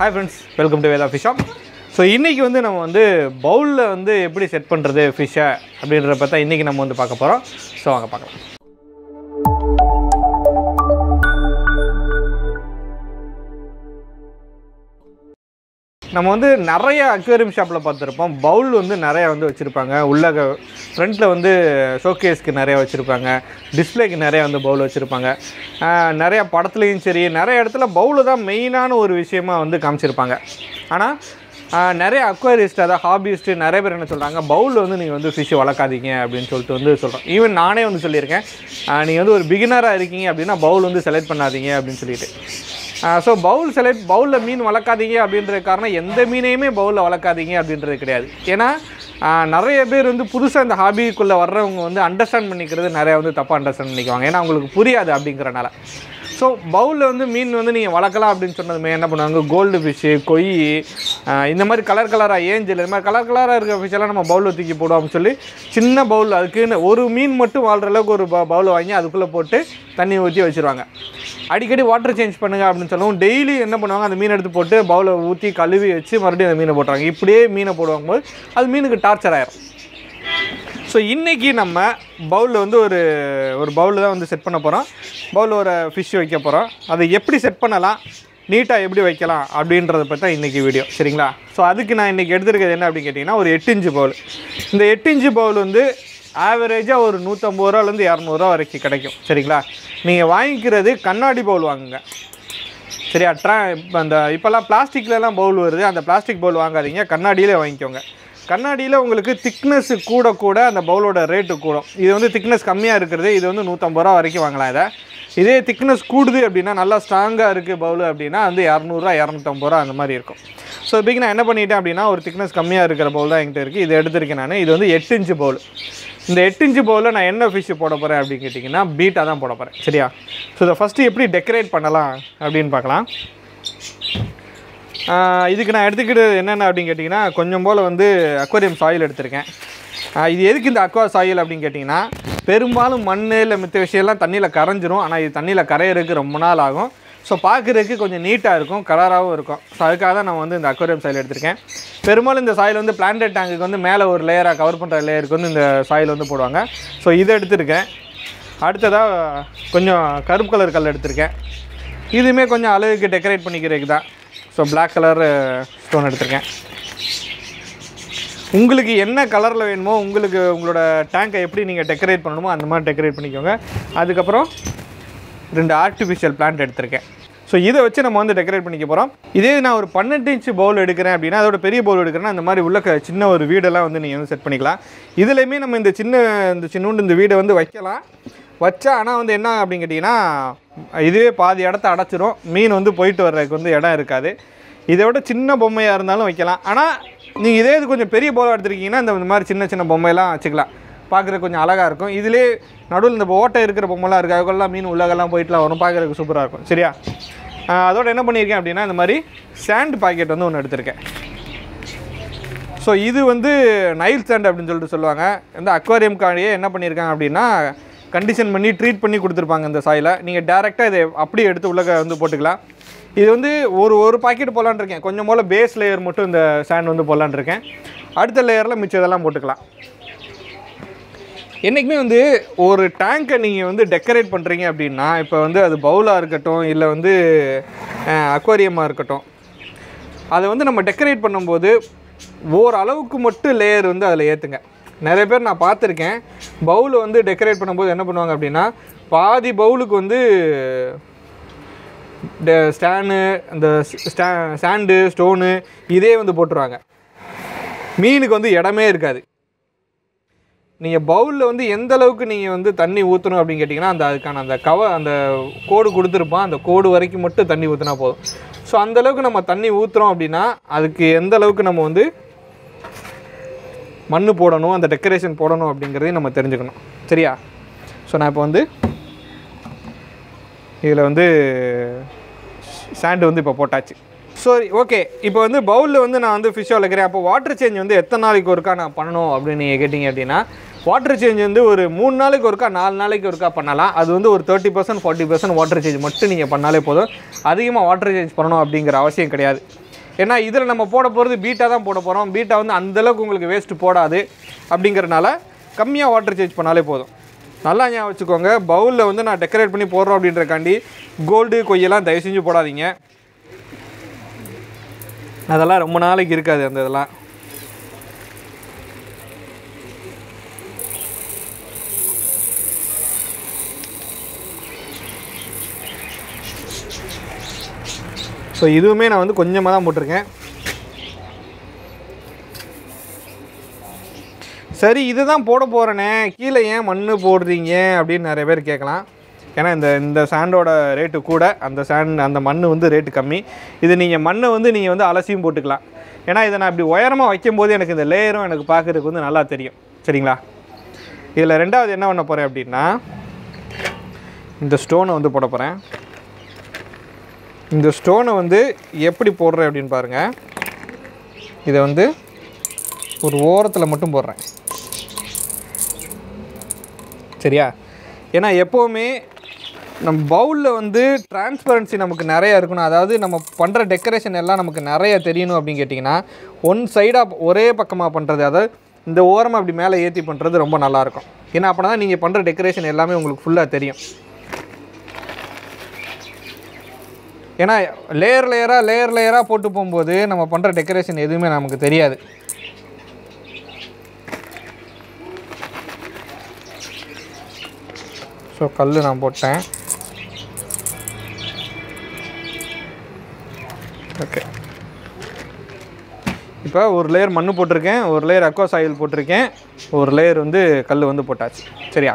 hi friends welcome to Veda fish shop so இன்றைக்கி வந்து நம்ம வந்து பவுலில் வந்து எப்படி செட் பண்ணுறது ஃபிஷ்ஷை அப்படின்றத பார்த்தா இன்றைக்கி நம்ம வந்து பார்க்க போகிறோம் ஸோ வாங்க பார்க்கலாம் நம்ம வந்து நிறைய அக்வேரியம் ஷாப்பில் பார்த்துருப்போம் பவுல் வந்து நிறைய வந்து வச்சுருப்பாங்க உள்ள ஃப்ரண்ட்டில் வந்து ஷோகேஸ்க்கு நிறைய வச்சுருப்பாங்க டிஸ்ப்ளேக்கு நிறைய வந்து பவுல் வச்சுருப்பாங்க நிறைய படத்துலையும் சரி நிறைய இடத்துல பவுலு தான் மெயினான ஒரு விஷயமா வந்து காமிச்சிருப்பாங்க ஆனால் ஆஹ் நிறைய அக்வாரிஸ்ட் அதாவது ஹாபிஸ்ட்டு நிறைய பேர் என்ன சொல்கிறாங்க பவுலில் வந்து நீங்கள் வந்து ஃபிஷ் வளர்க்காதீங்க அப்படின்னு சொல்லிட்டு வந்து சொல்கிறோம் ஈவன் நானே வந்து சொல்லியிருக்கேன் நீங்கள் வந்து ஒரு பிகினராக இருக்கீங்க அப்படின்னா பவுல் வந்து செலக்ட் பண்ணாதீங்க அப்படின்னு சொல்லிட்டு ஸோ பவுல் செலக்ட் பவுலில் மீன் வளர்க்காதீங்க அப்படின்றது காரணம் எந்த மீனையுமே பவுலில் வளர்க்காதீங்க அப்படின்றது கிடையாது ஏன்னா ஆஹ் நிறைய பேர் வந்து புதுசாக இந்த ஹாபிக்குள்ளே வர்றவங்க வந்து அண்டர்ஸ்டாண்ட் பண்ணிக்கிறது நிறையா வந்து தப்பாக அண்டர்ஸ்டாண்ட் பண்ணிக்குவாங்க ஏன்னா அவங்களுக்கு புரியாது அப்படிங்கிறனால ஸோ பவுலில் வந்து மீன் வந்து நீங்கள் வளர்க்கலாம் அப்படின்னு சொன்னதுமே என்ன பண்ணுவாங்க கோல்டு ஃபிஷ்ஷு கொய் ஆஹ் இந்த மாதிரி கலர் கலராக ஏஞ்சல் இந்த மாதிரி கலர் கலராக இருக்கிற fish எல்லாம் நம்ம பவுலில் தூக்கி போடுவோம் அப்படின்னு சொல்லி சின்ன பவுல் அதுக்குன்னு ஒரு மீன் மட்டும் வாழ்கிற அளவுக்கு ஒரு பவுல் வாங்கி அதுக்குள்ளே போட்டு தண்ணி ஊற்றி வச்சுருவாங்க அடிக்கடி வாட்டர் சேஞ்ச் பண்ணுங்க அப்படின்னு சொல்லவும் டெய்லி என்ன பண்ணுவாங்க அந்த மீன் எடுத்து போட்டு பவுலை ஊற்றி கழுவி வச்சு மறுபடியும் அந்த மீனை போட்டுறாங்க இப்படியே மீனை போடுவாங்க போது அது மீனுக்கு டார்ச்சர் ஆயிரும் ஸோ இன்றைக்கி நம்ம பவுலில் வந்து ஒரு ஒரு பவுலில் தான் வந்து செட் பண்ண போகிறோம் பவுலில் ஒரு ஃபிஷ் வைக்க போகிறோம் அதை எப்படி செட் பண்ணலாம் நீட்டாக எப்படி வைக்கலாம் அப்படின்றத பற்றி தான் இன்றைக்கி வீடியோ சரிங்களா ஸோ அதுக்கு நான் இன்றைக்கி எடுத்துருக்கிறது என்ன அப்படின்னு கேட்டிங்கன்னா ஒரு எட்டு இன்ச்சு பவுல் இந்த எட்டு இன்ச்சு பவுல் வந்து ஆவரேஜாக ஒரு நூற்றம்பது ரூபாலேருந்து இரநூறுவா வரைக்கும் கிடைக்கும் சரிங்களா நீங்கள் வாங்கிக்கிறது கண்ணாடி பவுல் வாங்குங்க சரியா ட்ரா இப்போ அந்த இப்போல்லாம் பிளாஸ்டிக்லலாம் பவுல் வருது அந்த பிளாஸ்டிக் பவுல் வாங்காதீங்க கண்ணாடியிலே வாங்கிக்கோங்க கண்ணாடியில் உங்களுக்கு திக்னஸ் கூட கூட அந்த பவுலோட ரேட்டு கூடும் இது வந்து திக்னஸ் கம்மியாக இருக்கிறது இது வந்து நூற்றம்பது ரூபா வரைக்கும் வாங்கலாம் இதை இதே திக்னஸ் கூடுது அப்படின்னா நல்லா ஸ்ட்ராங்காக இருக்குது பவுல் அப்படின்னா வந்து இரநூறுவா இரநூத்தம்பது ரூபா அந்த மாதிரி இருக்கும் ஸோ இப்போக்கு நான் என்ன பண்ணிட்டேன் அப்படின்னா ஒரு திக்னஸ் கம்மியாக இருக்கிற பவுல் தான் என்கிட்ட இருக்குது இது எடுத்திருக்கேன் நான் இது வந்து எட்டு இன்ச்சு பவுல் இந்த எட்டு இன்ச்சு பவுலில் நான் என்ன ஃபிஷ் போட போகிறேன் அப்படின்னு கேட்டிங்கன்னா பீட்டாக தான் போட போகிறேன் சரியா ஸோ இதை ஃபஸ்ட்டு எப்படி டெக்கரேட் பண்ணலாம் அப்படின்னு பார்க்கலாம் ஆஹ் இதுக்கு நான் எடுத்துக்கிட்டு என்னென்ன அப்படின்னு கேட்டிங்கன்னா கொஞ்சம் போல் வந்து அக்வாரியம் சாயில் எடுத்திருக்கேன் ஆஹ் இது எதுக்கு இந்த அக்வா சாயில் அப்படின்னு கேட்டிங்கன்னா பெரும்பாலும் மண் இல்லை மித்த விஷயம்லாம் தண்ணியில் கரைஞ்சிரும் ஆனால் இது தண்ணியில் கரையிறதுக்கு ரொம்ப நாள் ஆகும் ஸோ பார்க்குறதுக்கு கொஞ்சம் நீட்டாக இருக்கும் கலராகவும் இருக்கும் ஸோ அதுக்காக தான் நான் வந்து இந்த அக்வாரியம் சாயில் எடுத்திருக்கேன் பெரும்பாலும் இந்த சாயில் வந்து பிளான்டட் டேங்குக்கு வந்து மேலே ஒரு லேயராக கவர் பண்ணுற லேயருக்கு வந்து இந்த சாயில் வந்து போடுவாங்க ஸோ இதை எடுத்திருக்கேன் அடுத்ததாக கொஞ்சம் கருப்பு கலர் கல் எடுத்திருக்கேன் இதுவுமே கொஞ்சம் அழகுக்கு டெக்கரேட் பண்ணிக்கிறதுக்கு தான் ஸோ பிளாக் கலர் ஸ்டோன் எடுத்திருக்கேன் உங்களுக்கு என்ன கலரில் வேணுமோ உங்களுக்கு உங்களோட டேங்கை எப்படி நீங்கள் டெக்கரேட் பண்ணணுமோ அந்த மாதிரி டெக்கரேட் பண்ணிக்கோங்க அதுக்கப்புறம் ரெண்டு ஆர்டிஃபிஷியல் பிளான்ட் எடுத்திருக்கேன் ஸோ இதை வச்சு நம்ம வந்து டெக்கரேட் பண்ணிக்க போகிறோம் இதே நான் ஒரு பன்னெண்டு இன்ச்சு பவுல் எடுக்கிறேன் அப்படின்னா அதோட பெரிய பவுல் எடுக்கிறேன்னா அந்த மாதிரி உள்ள க- சின்ன ஒரு வீடெல்லாம் வந்து நீங்கள் வந்து செட் பண்ணிக்கலாம் இதுலேயுமே நம்ம இந்த சின்ன இந்த சின்னூண்டு இந்த வீடை வந்து வைக்கலாம் வச்சா ஆனால் வந்து என்ன அப்படின்னு கேட்டிங்கன்னா இதுவே பாதி இடத்த அடைச்சிரும் மீன் வந்து போயிட்டு வர்றதுக்கு வந்து இடம் இருக்காது இதை விட சின்ன பொம்மையாக இருந்தாலும் வைக்கலாம் ஆனால் நீங்கள் இதே இது கொஞ்சம் பெரிய பவுலாக எடுத்துருக்கீங்கன்னா இந்த இந்த மாதிரி சின்ன சின்ன பொம்மையெல்லாம் வச்சுக்கலாம் பார்க்குறதுக்கு கொஞ்சம் அழகாக இருக்கும் இதிலே நடுவில் இந்த ஓட்டை இருக்கிற பொம்மைலாம் இருக்குது அதுக்கெல்லாம் மீன் உள்ளகெல்லாம் போயிட்டுலாம் வரும் பார்க்குறதுக்கு சூப்பராக இருக்கும் சரியா ஆஹ் அதோட என்ன பண்ணியிருக்கேன் அப்படின்னா இந்த மாதிரி சாண்ட் பாக்கெட் வந்து ஒன்று எடுத்திருக்கேன் ஸோ இது வந்து நைல் சாண்ட் அப்படின்னு சொல்லிட்டு சொல்லுவாங்க இந்த அக்வாரியம்காண்டியே என்ன பண்ணியிருக்காங்க அப்படின்னா கண்டிஷன் பண்ணி ட்ரீட் பண்ணி கொடுத்துருப்பாங்க இந்த சாயிலை நீங்கள் டேரெக்டாக இதை அப்படியே எடுத்து உள்ளக வந்து போட்டுக்கலாம் இது வந்து ஒரு ஒரு பாக்கெட் போடலான்னு இருக்கேன் கொஞ்சம் போல் பேஸ் லேயர் மட்டும் இந்த சாண்ட் வந்து போடலான்னு இருக்கேன் அடுத்த லேயரில் மிச்சம் இதெல்லாம் போட்டுக்கலாம் என்றைக்குமே வந்து ஒரு டேங்கை நீங்கள் வந்து டெக்கரேட் பண்ணுறீங்க அப்படின்னா இப்போ வந்து அது பவுலாக இருக்கட்டும் இல்லை வந்து அக்வாரியமாக இருக்கட்டும் அதை வந்து நம்ம டெக்கரேட் பண்ணும்போது ஓரளவுக்கு மட்டும் லேயர் வந்து அதில் ஏற்றுங்க நிறைய பேர் நான் பார்த்துருக்கேன் பவுலை வந்து டெக்கரேட் பண்ணும்போது என்ன பண்ணுவாங்க அப்படின்னா பாதி பவுலுக்கு வந்து ஸ்டானு அந்த ஸ்டா சாண்டு ஸ்டோனு இதே வந்து போட்டுருவாங்க மீனுக்கு வந்து இடமே இருக்காது நீங்கள் பவுலில் வந்து எந்த அளவுக்கு நீங்கள் வந்து தண்ணி ஊற்றணும் அப்படின்னு கேட்டிங்கன்னா அந்த அதுக்கான அந்த கவ அந்த கோடு கொடுத்துருப்பான் அந்த கோடு வரைக்கும் மட்டும் தண்ணி ஊற்றினா போதும் ஸோ அந்த அளவுக்கு நம்ம தண்ணி ஊற்றுறோம் அப்படின்னா அதுக்கு எந்த அளவுக்கு நம்ம வந்து மண் போடணும் அந்த டெக்கரேஷன் போடணும் அப்படிங்கிறதையும் நம்ம தெரிஞ்சுக்கணும் சரியா ஸோ நான் இப்போ வந்து இதில் வந்து சாண்டு வந்து இப்போ போட்டாச்சு சரி ஓகே இப்போ வந்து பவுலில் வந்து நான் வந்து ஃபிஷ் வளர்க்குறேன் அப்போ வாட்டர் சேஞ்ச் வந்து எத்தனை நாளைக்கு ஒருக்கா நான் பண்ணணும் அப்படின்னு நீங்கள் கேட்டிங்க அப்படின்னா வாட்டர் சேஞ்ச் வந்து ஒரு மூணு நாளைக்கு ஒருக்கா நாலு நாளைக்கு ஒருக்கா பண்ணலாம் அது வந்து ஒரு thirty percent forty percent water change மட்டும் நீங்கள் பண்ணாலே போதும் அதிகமாக வாட்டர் சேஞ்ச் பண்ணணும் அப்படிங்கிற அவசியம் கிடையாது ஏன்னா இதில் நம்ம போட போகிறது பீட்டா தான் போட போகிறோம் பீட்டா வந்து அந்தளவுக்கு உங்களுக்கு வேஸ்ட்டு போடாது அப்படிங்கிறனால கம்மியாக வாட்டர் சேஞ்ச் பண்ணாலே போதும் நல்லா ஞாபகம் வச்சுக்கோங்க பவுலில் வந்து நான் டெக்கரேட் பண்ணி போடுறோம் அப்படின்றக்காண்டி கோல்டு கொய்யெல்லாம் தயவு செஞ்சு போடாதீங்க அதெல்லாம் ரொம்ப நாளைக்கு இருக்காது அந்த இதெல்லாம் ஸோ இதுவுமே நான் வந்து கொஞ்சமாக தான் போட்டிருக்கேன் சரி இதுதான் போட போகிறேனே கீழே ஏன் மண் போடுறீங்க அப்படின்னு நிறைய பேர் கேட்கலாம் ஏன்னா இந்த இந்த சாண்டோட ரேட்டு கூட அந்த சாண்ட் அந்த மண் வந்து ரேட்டு கம்மி இது நீங்கள் மண்ணை வந்து நீங்கள் வந்து அலசியும் போட்டுக்கலாம் ஏன்னா இதை நான் இப்படி உயரமாக வைக்கும்போது எனக்கு இந்த லேயரும் எனக்கு பார்க்குறதுக்கு வந்து நல்லா தெரியும் சரிங்களா இதில் ரெண்டாவது என்ன பண்ண போகிறேன் அப்படின்னா இந்த ஸ்டோனை வந்து போட போகிறேன் இந்த ஸ்டோனை வந்து எப்படி போடுறேன் அப்படின்னு பாருங்கள் இதை வந்து ஒரு ஓரத்தில் மட்டும் போடுறேன் சரியா ஏன்னா எப்போவுமே நம்ம பவுலில் வந்து டிரான்ஸ்பரன்சி நமக்கு நிறைய இருக்கணும் அதாவது நம்ம பண்ணுற டெக்கரேஷன் எல்லாம் நமக்கு நிறைய தெரியணும் அப்படின்னு கேட்டிங்கன்னா ஒன் சைடாக ஒரே பக்கமாக பண்ணுறது அதாவது இந்த ஓரமாக அப்படி மேலே ஏற்றி பண்ணுறது ரொம்ப நல்லாயிருக்கும் ஏன்னா அப்போ தான் நீங்கள் பண்ணுற டெக்கரேஷன் எல்லாமே உங்களுக்கு ஃபுல்லாக தெரியும் ஏன்னா லேயர் லேயராக லேயர் லேயராக போட்டு போகும்போது நம்ம பண்ணுற டெக்கரேஷன் எதுவுமே நமக்கு தெரியாது ஸோ கல் நான் போட்டேன் ஓகே இப்போ ஒரு லேயர் மண் போட்டிருக்கேன் ஒரு லேயர் அக்வாஸ் ஆயில் போட்டிருக்கேன் ஒரு லேயர் வந்து கல் வந்து போட்டாச்சு சரியா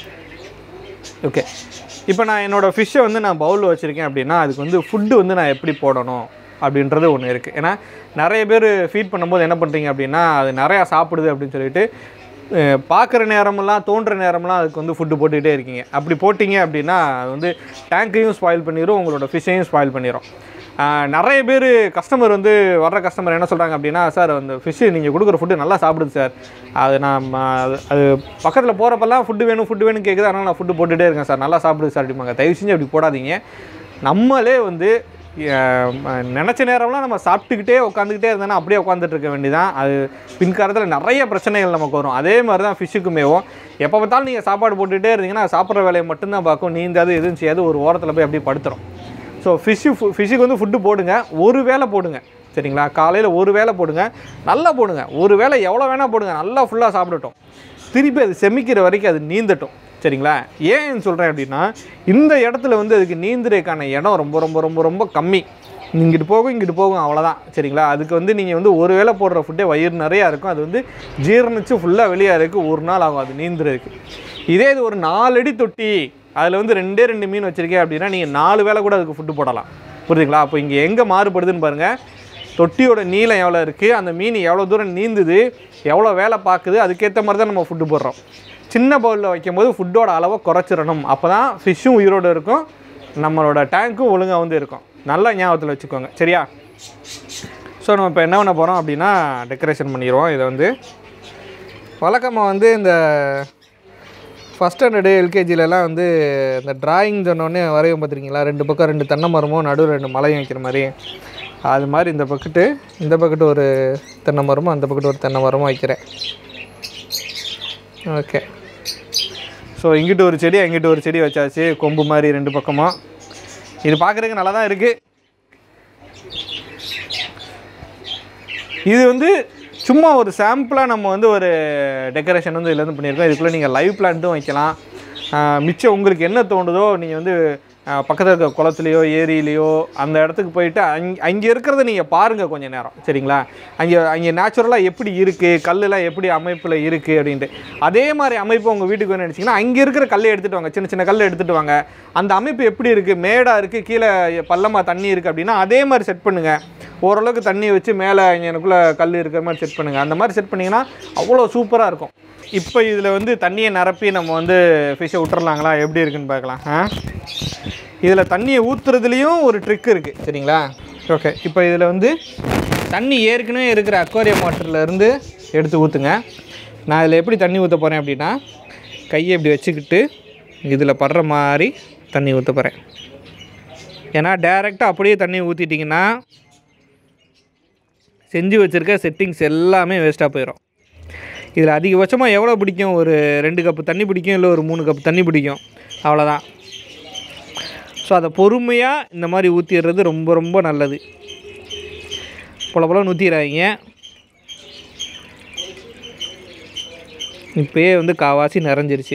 ஓகே இப்போ நான் என்னோடய ஃபிஷ்ஷை வந்து நான் பவுலில் வச்சுருக்கேன் அப்படின்னா அதுக்கு வந்து ஃபுட்டு வந்து நான் எப்படி போடணும் அப்படின்றது ஒன்று இருக்குது ஏன்னா நிறைய பேர் ஃபீட் பண்ணும்போது என்ன பண்ணுறீங்க அப்படின்னா அது நிறையா சாப்பிடுது அப்படின்னு சொல்லிட்டு பார்க்குற நேரமெல்லாம் தோன்ற நேரமெல்லாம் அதுக்கு வந்து ஃபுட்டு போட்டுக்கிட்டே இருக்கீங்க அப்படி போட்டிங்க அப்படின்னா அது வந்து டேங்க்கையும் ஸ்பாயில் பண்ணிடும் உங்களோட ஃபிஷ்ஷையும் ஸ்பாயில் பண்ணிடும் ஆஹ் நிறைய பேர் கஸ்டமர் வந்து வர்ற கஸ்டமர் என்ன சொல்கிறாங்க அப்படின்னா சார் அந்த ஃபிஷ்ஷு நீங்கள் கொடுக்குற ஃபுட்டு நல்லா சாப்பிடுது சார் அது நான் ம, அது- அது பக்கத்தில் போகிறப்பெல்லாம் ஃபுட்டு வேணும் ஃபுட்டு வேணும் கேட்குது அதனால் நான் ஃபுட்டு போட்டுகிட்டே இருக்கேன் சார் நல்லா சாப்பிடுது சார் அப்படிம்பாங்க தயவு செஞ்சு அப்படி போடாதீங்க நம்மளே வந்து ஆஹ் ம- நினச்ச நேரம்லாம் நம்ம சாப்பிட்டுக்கிட்டே உட்காந்துக்கிட்டே இருந்தோன்னா அப்படியே உட்காந்துட்டு இருக்க வேண்டியதான் அது பின்காலத்தில் நிறைய பிரச்சனைகள் நமக்கு வரும் அதே மாதிரி தான் ஃபிஷ்ஷுக்குமேவும் எப்போ பார்த்தாலும் நீங்கள் சாப்பாடு போட்டுகிட்டே இருந்தீங்கன்னா சாப்பிட்ற வேலையை மட்டும்தான் பார்க்கும் நீந்தாது எதுவும் செய்யாது ஒரு ஓரத்தில் போய் அப்படியே படுத்துரும் ஸோ ஃபிஷ்ஷு ஃபிஷ்ஷுக்கு வந்து ஃபுட்டு போடுங்க ஒரு வேளை போடுங்க சரிங்களா காலையில் ஒரு வேளை போடுங்க நல்லா போடுங்க ஒரு வேளை எவ்வளோ வேணால் போடுங்க நல்லா ஃபுல்லாக சாப்பிடட்டும் திருப்பி அது செமிக்கிற வரைக்கும் அது நீந்தட்டும் சரிங்களா ஏன் சொல்கிறேன் அப்படின்னா இந்த இடத்துல வந்து அதுக்கு நீந்துறதுக்கான இடம் ரொம்ப ரொம்ப ரொம்ப ரொம்ப கம்மி இங்கிட்டு போகும் இங்கிட்டு போகும் அவ்வளோதான் சரிங்களா அதுக்கு வந்து நீங்கள் வந்து ஒரு வேளை போடுற ஃபுட்டே வயிறு நிறையா இருக்கும் அது வந்து ஜீரணிச்சு ஃபுல்லாக வெளியே இருக்கு ஒரு நாள் ஆகும் அது நீந்துறதுக்கு இதே இது ஒரு நாலடி தொட்டி அதில் வந்து ரெண்டே ரெண்டு மீன் வச்சுருக்கேன் அப்படின்னா நீங்கள் நாலு வேளை கூட அதுக்கு ஃபுட்டு போடலாம் புரியுதுங்களா அப்போ இங்கே எங்கே மாறுபடுதுன்னு பாருங்கள் தொட்டியோட நீளம் எவ்வளோ இருக்குது அந்த மீன் எவ்வளோ தூரம் நீந்துது எவ்வளோ வேலை பார்க்குது அதுக்கேற்ற மாதிரி தான் நம்ம ஃபுட்டு போடுறோம் சின்ன பவுலில் வைக்கும்போது ஃபுட்டோட அளவை குறைச்சிடணும் அப்போ தான் ஃபிஷ்ஷும் உயிரோடு இருக்கும் நம்மளோட டேங்க்கும் ஒழுங்காக வந்து இருக்கும் நல்லா ஞாபகத்தில் வச்சுக்கோங்க சரியா ஸோ நம்ம இப்போ என்ன பண்ண போகிறோம் அப்படின்னா டெக்கரேஷன் பண்ணிடுவோம் இதை வந்து வழக்கமாக வந்து இந்த ஃபஸ்ட் ஸ்டாண்டர்டு எல்கேஜிலலாம் வந்து இந்த டிராயிங் சொன்னோடனே வரையும் பார்த்துருக்கீங்களா ரெண்டு பக்கம் ரெண்டு தென்னை மரமும் நடுவில் ரெண்டு மலையும் வைக்கிற மாதிரி அது மாதிரி இந்த பக்கெட்டு இந்த பக்கெட்டு ஒரு தென்னை மரமும் அந்த பக்கெட்டு ஒரு தென்னை மரமும் வைக்கிறேன் ஓகே ஸோ இங்கிட்டு ஒரு செடி அங்கிட்டு ஒரு செடி வச்சாச்சு கொம்பு மாதிரி ரெண்டு பக்கமும் இது பார்க்குறதுக்கு நல்லா தான் இருக்குது இது வந்து சும்மா ஒரு சாம்பிளாக நம்ம வந்து ஒரு டெக்கரேஷன் வந்து இதுல இருந்து பண்ணியிருக்கோம் இதுக்குள்ளே நீங்கள் லைவ் பிளான்ட்டும் வைக்கலாம் ஆஹ் மிச்சம் உங்களுக்கு என்ன தோணுதோ நீங்கள் வந்து பக்கத்தில் இருக்க குளத்துலையோ ஏரியிலையோ அந்த இடத்துக்கு போயிட்டு அங் அங்கே இருக்கிறத நீங்கள் பாருங்கள் கொஞ்சம் நேரம் சரிங்களா அங்கே அங்கே நேச்சுரலாக எப்படி இருக்குது கல்லெலாம் எப்படி அமைப்பில் இருக்குது அப்படின்ட்டு அதே மாதிரி அமைப்பு உங்கள் வீட்டுக்கு வேணும்னு நினச்சிங்கன்னா அங்கே இருக்கிற கல்லை எடுத்துகிட்டு வாங்க சின்ன சின்ன கல் எடுத்துகிட்டு வாங்க அந்த அமைப்பு எப்படி இருக்குது மேடாக இருக்குது கீழே பள்ளமாக தண்ணி இருக்குது அப்படின்னா அதே மாதிரி செட் பண்ணுங்கள் ஓரளவுக்கு தண்ணி வச்சு மேலே எனக்குள்ளே கல் இருக்கிற மாதிரி செட் பண்ணுங்கள் அந்த மாதிரி செட் பண்ணிங்கன்னா அவ்வளோ சூப்பராக இருக்கும் இப்போ இதில் வந்து தண்ணியை நிரப்பி நம்ம வந்து ஃபிஷ்ஷை விட்டுறலாங்களா எப்படி இருக்குன்னு பார்க்கலாம் ஆ இதில் தண்ணியை ஊற்றுறதுலேயும் ஒரு ட்ரிக் இருக்குது சரிங்களா ஓகே இப்போ இதில் வந்து தண்ணி ஏற்கனவே இருக்கிற அக்வாரியம் வாட்டர்ல இருந்து எடுத்து ஊற்றுங்க நான் இதில் எப்படி தண்ணி ஊற்ற போகிறேன் அப்படின்னா கையை இப்படி வச்சுக்கிட்டு இதில் படுற மாதிரி தண்ணி ஊற்ற போகிறேன் ஏன்னா டைரெக்டாக அப்படியே தண்ணி ஊற்றிட்டிங்கன்னா செஞ்சு வச்சுருக்க செட்டிங்ஸ் எல்லாமே வேஸ்ட்டாக போயிடும் இதில் அதிகபட்சமாக எவ்வளோ பிடிக்கும் ஒரு ரெண்டு கப்பு தண்ணி பிடிக்கும் இல்லை ஒரு மூணு கப்பு தண்ணி பிடிக்கும் அவ்வளோதான் ஸோ அதை பொறுமையாக இந்த மாதிரி ஊற்றிடுறது ரொம்ப ரொம்ப நல்லது பொல பொல ஊற்றிடாதீங்க இப்போயே வந்து காவாசி நிறைஞ்சிருச்சு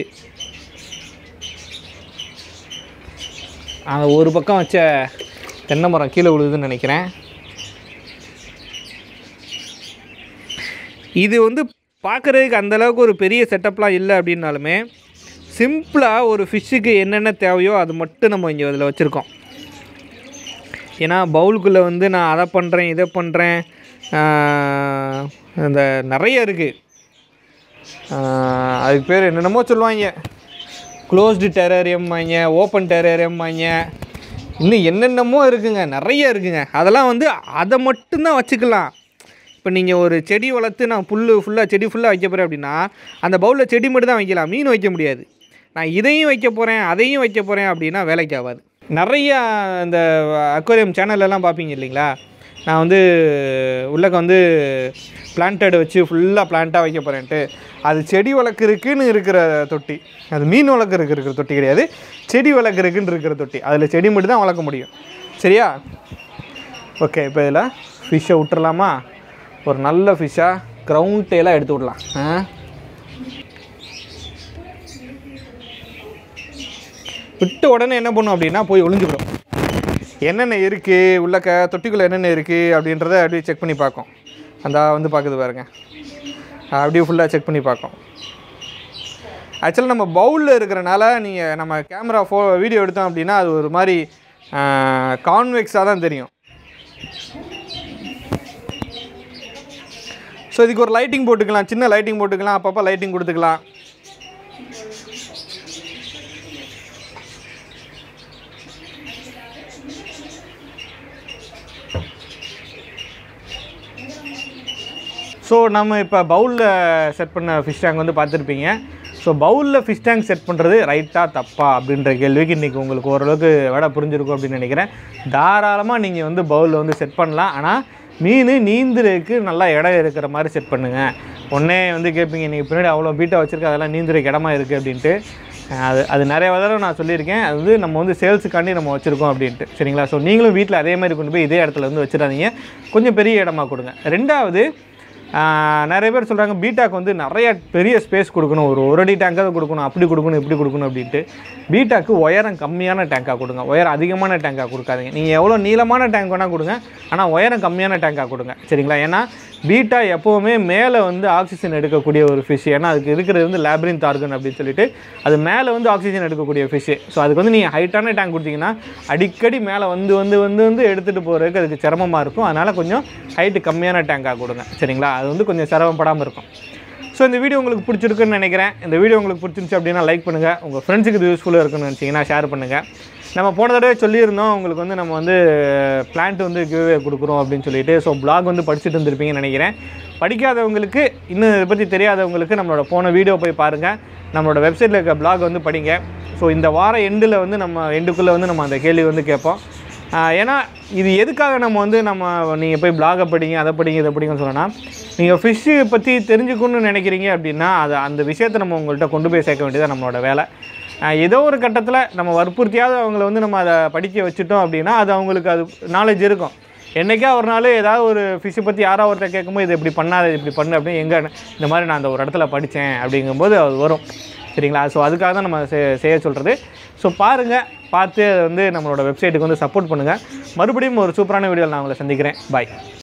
அந்த ஒரு பக்கம் வச்ச தென்னை மரம் கீழே விழுதுன்னு நினைக்கிறேன் இது வந்து பார்க்குறதுக்கு அந்தளவுக்கு ஒரு பெரிய செட்டப்லாம் இல்லை அப்படின்னாலுமே சிம்பிளாக ஒரு ஃபிஷ்ஷுக்கு என்னென்ன தேவையோ அது மட்டும் நம்ம இங்கே அதில் வச்சுருக்கோம் ஏன்னா பவுலுக்குள்ளே வந்து நான் அதை பண்ணுறேன் இதை பண்ணுறேன் அந்த நிறைய இருக்குது அதுக்கு பேர் என்னென்னமோ சொல்லுவாங்க க்ளோஸ்டு டெரரியம் வாங்க ஓப்பன் டெரரியம் வாங்க இன்னும் என்னென்னமோ இருக்குங்க நிறைய இருக்குங்க அதெல்லாம் வந்து அதை மட்டும்தான் வச்சுக்கலாம் இப்போ நீங்கள் ஒரு செடி வளர்த்து நான் புல் ஃபுல்லாக செடி ஃபுல்லாக வைக்க போகிறேன் அப்படின்னா அந்த பவுலில் செடி மட்டும் தான் வைக்கலாம் மீன் வைக்க முடியாது நான் இதையும் வைக்க போகிறேன் அதையும் வைக்க போகிறேன் அப்படின்னா வேலைக்கு ஆகாது நிறைய இந்த அக்வேரியம் சேனல்லலாம் பார்ப்பீங்க இல்லைங்களா நான் வந்து உள்ளக்க வந்து பிளான்டட் வச்சு ஃபுல்லாக பிளான்ட்டாக வைக்க போகிறேன்ட்டு அது செடி வளர்க்குறதுக்குன்னு இருக்கிற தொட்டி அது மீன் வளர்க்குறதுக்கு இருக்கிற தொட்டி கிடையாது செடி வளர்க்குறதுக்குன்னு இருக்கிற தொட்டி அதில் செடி மட்டும் தான் வளர்க்க முடியும் சரியா ஓகே இப்போ இதில் ஃபிஷ்ஷை விட்டுறலாமா ஒரு நல்ல ஃபிஷ்ஷாக க்ரௌண்ட் டேலாக எடுத்து விடலாம் ஆ விட்ட உடனே என்ன பண்ணும் அப்படின்னா போய் ஒளிஞ்சுக்கிறோம் என்னென்ன இருக்குது உள்ளக்க தொட்டிக்குள்ளே என்னென்ன இருக்குது அப்படின்றத அப்படியே செக் பண்ணி பார்க்கும் அந்த வந்து பார்க்குது பாருங்க அப்படியே ஃபுல்லாக செக் பண்ணி பார்க்கும் ஆக்சுவலாக நம்ம பவுலில் இருக்கிறனால நீங்கள் நம்ம கேமரா ஃபோ வீடியோ எடுத்தோம் அப்படின்னா அது ஒரு மாதிரி கான்வெக்ஸாக தான் தெரியும் ஸோ இதுக்கு ஒரு லைட்டிங் போட்டுக்கலாம் சின்ன லைட்டிங் போட்டுக்கலாம் அப்பப்போ லைட்டிங் கொடுத்துக்கலாம் ஸோ நம்ம இப்போ பவுலில் செட் பண்ண ஃபிஷ் டேங்க் வந்து பார்த்துருப்பீங்க ஸோ பவுலில் ஃபிஷ் டேங்க் செட் பண்ணுறது ரைட்டாக தப்பா அப்படின்ற கேள்விக்கு இன்றைக்கி உங்களுக்கு ஓரளவுக்கு விட புரிஞ்சிருக்கும் அப்படின்னு நினைக்கிறேன் தாராளமாக நீங்கள் வந்து பவுலில் வந்து செட் பண்ணலாம் ஆனால் மீன் நீந்துறதுக்கு நல்லா இடம் இருக்கிற மாதிரி செட் பண்ணுங்கள் ஒன்றே வந்து கேட்பீங்க நீங்கள் பின்னாடி அவ்வளோ பீட்டை வச்சுருக்க அதெல்லாம் நீந்துறதுக்கு இடமா இருக்குது அப்படின்ட்டு அது அது நிறைய தடவை நான் சொல்லியிருக்கேன் அது வந்து நம்ம வந்து சேல்ஸுக்காண்டி நம்ம வச்சுருக்கோம் அப்படின்ட்டு சரிங்களா ஸோ நீங்களும் வீட்டில் அதே மாதிரி கொண்டு போய் இதே இடத்துல வந்து வச்சிடாதீங்க கொஞ்சம் பெரிய இடமா கொடுங்க ரெண்டாவது ஆஹ், நிறைய பேர் சொல்கிறாங்க பீட்டாக்கு வந்து நிறைய பெரிய ஸ்பேஸ் கொடுக்கணும் ஒரு ஒரு அடி டேங்காவது கொடுக்கணும் அப்படி கொடுக்கணும் இப்படி கொடுக்கணும் அப்படின்ட்டு பீட்டாக்கு உயரம் கம்மியான டேங்காக கொடுங்க உயரம் அதிகமான டேங்காக கொடுக்காதீங்க நீங்கள் எவ்வளோ நீளமான டேங்க் வேணால் கொடுங்க ஆனால் உயரம் கம்மியான டேங்காக கொடுங்க சரிங்களா ஏன்னா பீட்டா எப்போவுமே மேலே வந்து ஆக்சிஜன் எடுக்கக்கூடிய ஒரு ஃபிஷ் ஏன்னா அதுக்கு இருக்கிறது வந்து லேப்ரின் தார்கன் அப்படின்னு சொல்லிட்டு அது மேலே வந்து ஆக்சிஜன் எடுக்கக்கூடிய ஃபிஷ்ஷு ஸோ அதுக்கு வந்து நீங்கள் ஹைட்டான டேங்க் கொடுத்தீங்கன்னா அடிக்கடி மேலே வந்து வந்து வந்து வந்து எடுத்துகிட்டு போகிறதுக்கு அதுக்கு சிரமமாக இருக்கும் அதனால் கொஞ்சம் ஹைட்டு கம்மியான டேங்காக கொடுங்க சரிங்களா அது வந்து கொஞ்சம் சிரமப்படாமல் இருக்கும் ஸோ இந்த வீடியோ உங்களுக்கு பிடிச்சிருக்குன்னு நினைக்கிறேன் இந்த வீடியோ உங்களுக்கு பிடிச்சிருந்துச்சு அப்படின்னா லைக் பண்ணுங்கள் உங்கள் ஃப்ரெண்ட்ஸுக்கு இது யூஸ்ஃபுல்லாக இருக்குன்னு நினச்சிங்கன்னா ஷேர் பண்ணுங்கள் நம்ம போன தடவை சொல்லியிருந்தோம் உங்களுக்கு வந்து நம்ம வந்து பிளான்ட் வந்து கிவ்வே கொடுக்குறோம் அப்படின்னு சொல்லிட்டு ஸோ blog வந்து படிச்சுட்டு இருந்திருப்பீங்கன்னு நினைக்கிறேன் படிக்காதவங்களுக்கு இன்னும் இதை பற்றி தெரியாதவங்களுக்கு நம்மளோட போன வீடியோ போய் பாருங்கள் நம்மளோட வெப்சைட்டில் இருக்க blog வந்து படிங்க ஸோ இந்த வார எண்டில் வந்து நம்ம எண்டுக்குள்ளே வந்து நம்ம அந்த கேள்வி வந்து கேட்போம் ஆஹ் ஏன்னா இது எதுக்காக நம்ம வந்து நம்ம நீங்கள் போய் பிளாகை படிங்க அதை படிங்க இதை படிங்கன்னு சொன்னோன்னா நீங்கள் ஃபிஷ்ஷு பற்றி தெரிஞ்சுக்கணும்னு நினைக்கிறீங்க அப்படின்னா அதை அந்த விஷயத்தை நம்ம உங்கள்கிட்ட கொண்டு போய் சேர்க்க வேண்டியது நம்மளோட வேலை ஆஹ் ஏதோ ஒரு கட்டத்தில் நம்ம வற்புறுத்தியாவது அவங்கள வந்து நம்ம அதை படிக்க வச்சுட்டோம் அப்படின்னா அது அவங்களுக்கு அது நாலேஜ் இருக்கும் என்றைக்கா ஒரு நாள் ஏதாவது ஒரு ஃபிஷ்ஷை பற்றி யாரோ ஒருத்தர் கேட்கும்போது இது இப்படி பண்ணாது இப்படி பண்ணு அப்படின்னு எங்கே இந்த மாதிரி நான் அந்த ஒரு இடத்துல படித்தேன் அப்படிங்கும்போது அது வரும் சரிங்களா ஸோ அதுக்காக தான் நம்ம செ- செய்ய சொல்கிறது ஸோ பாருங்கள் பார்த்து அதை வந்து நம்மளோட வெப்சைட்டுக்கு வந்து சப்போர்ட் பண்ணுங்கள் மறுபடியும் ஒரு சூப்பரான வீடியோவில் நான் உங்களை சந்திக்கிறேன் பாய்